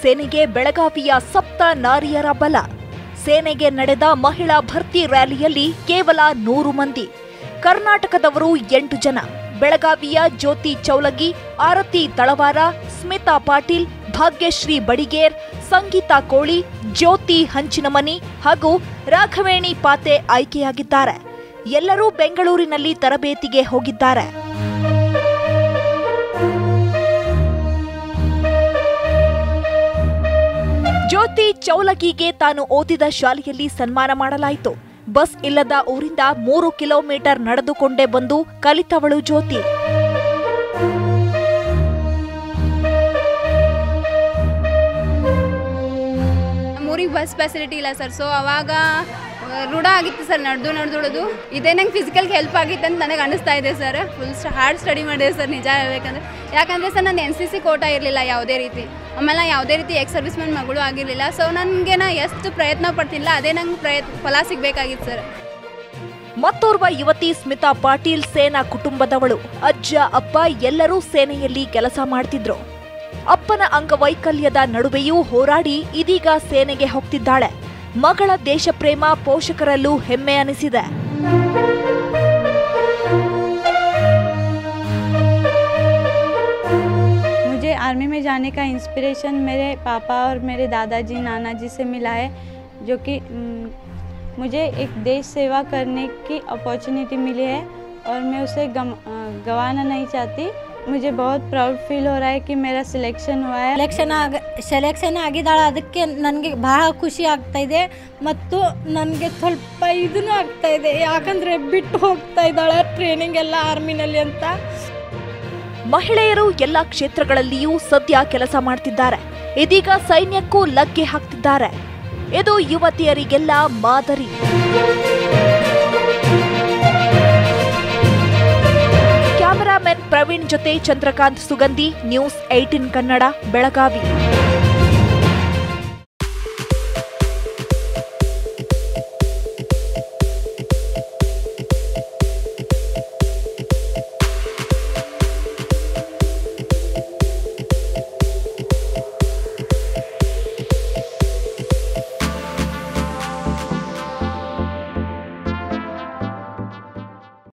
ಸೇನೆಗೆ ಬೆಳಗಾವಿಯ ಸಪ್ತ ನಾರಿಯರ ಬಲ ಸೇನೆಗೆ ನಡೆದ ಮಹಿಳಾ ಭರ್ತಿ ರ್ಯಾಲಿಯಲ್ಲಿ ಕೇವಲ ನೂರು ಮಂದಿ ಕರ್ನಾಟಕದವರು ಎಂಟು ಜನ ಬೆಳಗಾವಿಯ ಜ್ಯೋತಿ ಚೌಲಗಿ ಆರತಿ ತಳವಾರ ಸ್ಮಿತಾ ಪಾಟೀಲ್ ಭಾಗ್ಯಶ್ರೀ ಬಡಿಗೇರ್ ಸಂಗೀತಾ ಕೋಳಿ ಜ್ಯೋತಿ ಹಂಚಿನಮನಿ ಹಾಗೂ ರಾಘವೇಣಿ ಪಾತೆ ಆಯ್ಕೆಯಾಗಿದ್ದಾರೆ ಎಲ್ಲರೂ ಬೆಂಗಳೂರಿನಲ್ಲಿ ತರಬೇತಿಗೆ ಹೋಗಿದ್ದಾರೆ ಜ್ಯೋತಿ ಚೌಲಗಿಗೆ ತಾನು ಓದಿದ ಶಾಲೆಯಲ್ಲಿ ಸನ್ಮಾನ ಮಾಡಲಾಯಿತು ಬಸ್ ಇಲ್ಲದ ಊರಿಂದ ಮೂರು ಕಿಲೋಮೀಟರ್ ನಡೆದುಕೊಂಡೇ ಬಂದು ಕಲಿತವಳು ಜ್ಯೋತಿ ನಮ್ಮೂರಿಗೆ ಬಸ್ ಫೆಸಿಲಿಟಿ ಇಲ್ಲ ಸರ್ ಸೊ ಅವಾಗ ಆ, ರೂಢ ಆಗಿತ್ತು ಸರ್ ನಡೆದು ನಡೆದುಳೋದು ಇದೇ ನಂಗೆ ಫಿಸಿಕಲ್ಗೆ ಹೆಲ್ಪ್ ಆಗಿತ್ತು ಅಂತ ನನಗೆ ಅನಿಸ್ತಾ ಇದೆ ಸರ್ ಫುಲ್ ಹಾರ್ಡ್ ಸ್ಟಡಿ ಮಾಡಿದೆ ಸರ್ ನಿಜ ಹೇಳ್ಬೇಕಂದ್ರೆ ಯಾಕಂದರೆ ಸರ್ ನನ್ನ ಎನ್ ಸಿ ಸಿ ಕೋಟ ಇರಲಿಲ್ಲ ಯಾವುದೇ ರೀತಿ ಆಮೇಲೆ ನಾ ಯಾವುದೇ ರೀತಿ ಎಕ್ಸ್ ಸರ್ವಿಸ್ ಮ್ಯಾನ್ ಮಗಳು ಆಗಿರಲಿಲ್ಲ ಸೊ ನನಗೆ ನಾ ಎಷ್ಟು ಪ್ರಯತ್ನ ಪಡ್ತಿಲ್ಲ ಅದೇ ನಂಗೆ ಪ್ರಯತ್ನ ಫಲ ಸಿಗಬೇಕಾಗಿತ್ತು ಸರ್ ಮತ್ತೋರ್ವ ಯುವತಿ ಸ್ಮಿತಾ ಪಾಟೀಲ್ ಸೇನಾ ಕುಟುಂಬದವಳು ಅಜ್ಜ ಅಪ್ಪ ಎಲ್ಲರೂ ಸೇನೆಯಲ್ಲಿ ಕೆಲಸ ಮಾಡ್ತಿದ್ರು ಅಪ್ಪನ ಅಂಗವೈಕಲ್ಯದ ನಡುವೆಯೂ ಹೋರಾಡಿ ಇದೀಗ ಸೇನೆಗೆ ಹೋಗ್ತಿದ್ದಾಳೆ ಮಗಳ ದೇಶಪ್ರೇಮ ಪೋಷಕರಲ್ಲೂ ಹೆಮ್ಮೆ ಅನಿಸಿದೆ मुझे आर्मी में जाने का इंस्पिरेशन मेरे पापा और मेरे दादाजी नाना जी से मिला है जो कि उम, मुझे एक देश सेवा करने की अपॉर्चुनिटी मिली है और मैं उसे गम, अ, गंवाना नहीं चाहती मुझे बहुत प्राउड फील हो रहा है कि मेरा सिलेक्शन हुआ है ಸೆಲೆಕ್ಷನ್ ಆಗ ಸೆಲೆಕ್ಷನ್ ಆಗಿದ್ದಾಳೆ ಅದಕ್ಕೆ ನನಗೆ ಬಹಳ ಖುಷಿ ಆಗ್ತಾ ಇದೆ ಮತ್ತು ನನಗೆ ಸ್ವಲ್ಪ ಇದೂ ಆಗ್ತಾ ಇದೆ ಯಾಕಂದರೆ ಬಿಟ್ಟು ಹೋಗ್ತಾ ಇದ್ದಾಳೆ ಟ್ರೈನಿಂಗ್ ಎಲ್ಲ ಆರ್ಮಿನಲ್ಲಿ ಅಂತ ಮಹಿಳೆಯರು ಎಲ್ಲ ಕ್ಷೇತ್ರಗಳಲ್ಲಿಯೂ ಸದ್ಯ ಕೆಲಸ ಮಾಡ್ತಿದ್ದಾರೆ ಇದೀಗ ಸೈನ್ಯಕ್ಕೂ ಲಗ್ಗೆ ಹಾಕ್ತಿದ್ದಾರೆ ಇದು ಯುವತಿಯರಿಗೆಲ್ಲ ಮಾದರಿ ಕ್ಯಾಮರಾಮನ್ ಪ್ರವೀಣ್ ಜೊತೆ ಚಂದ್ರಕಾಂತ್ ಸುಗಂಧಿ ನ್ಯೂಸ್ ಏಟಿನ್ ಕನ್ನಡ ಬೆಳಗಾವಿ